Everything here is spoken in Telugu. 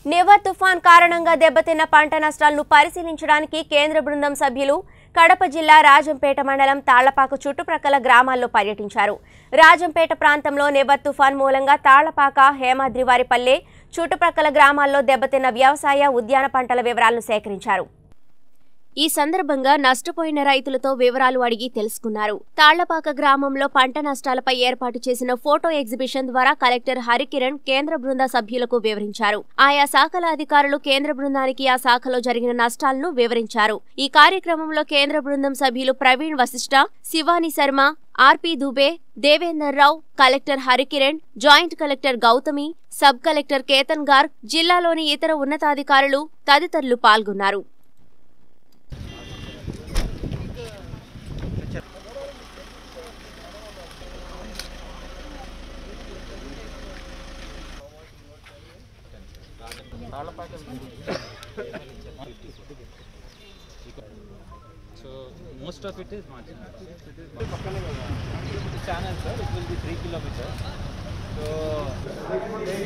నివర్ తుఫాన్ కారణంగా దెబ్బతిన్న పంట నష్టాలను పరిశీలించడానికి కేంద్ర బృందం సభ్యులు కడప జిల్లా రాజంపేట మండలం తాళ్లపాక చుట్టుప్రక్కల గ్రామాల్లో పర్యటించారు రాజంపేట ప్రాంతంలో నివర్ తుఫాన్ మూలంగా తాళ్లపాక హేమాద్రివారిపల్లె చుట్టుప్రక్కల గ్రామాల్లో దెబ్బతిన్న వ్యవసాయ ఉద్యాన పంటల వివరాలను సేకరించారు ఈ సందర్భంగా నష్టపోయిన రైతులతో వివరాలు అడిగి తెలుసుకున్నారు తాళ్లపాక గ్రామంలో పంట నష్టాలపై ఏర్పాటు చేసిన ఫోటో ఎగ్జిబిషన్ ద్వారా కలెక్టర్ హరికిరణ్ కేంద్ర బృంద సభ్యులకు వివరించారు ఆయా శాఖల అధికారులు కేంద్ర బృందానికి ఆ శాఖలో జరిగిన నష్టాలను వివరించారు ఈ కార్యక్రమంలో కేంద్ర బృందం సభ్యులు Praveen Vashishtha Shivani Sharma RP Dubey Devender Rao collector Harikiran joint collector Gautami sub collector Ketan Garg జిల్లాలోని ఇతర ఉన్నతాధికారులు తదితరులు పాల్గొన్నారు So most of it is marginal. It is marginal. channel sir, it will be 3 kilometers. So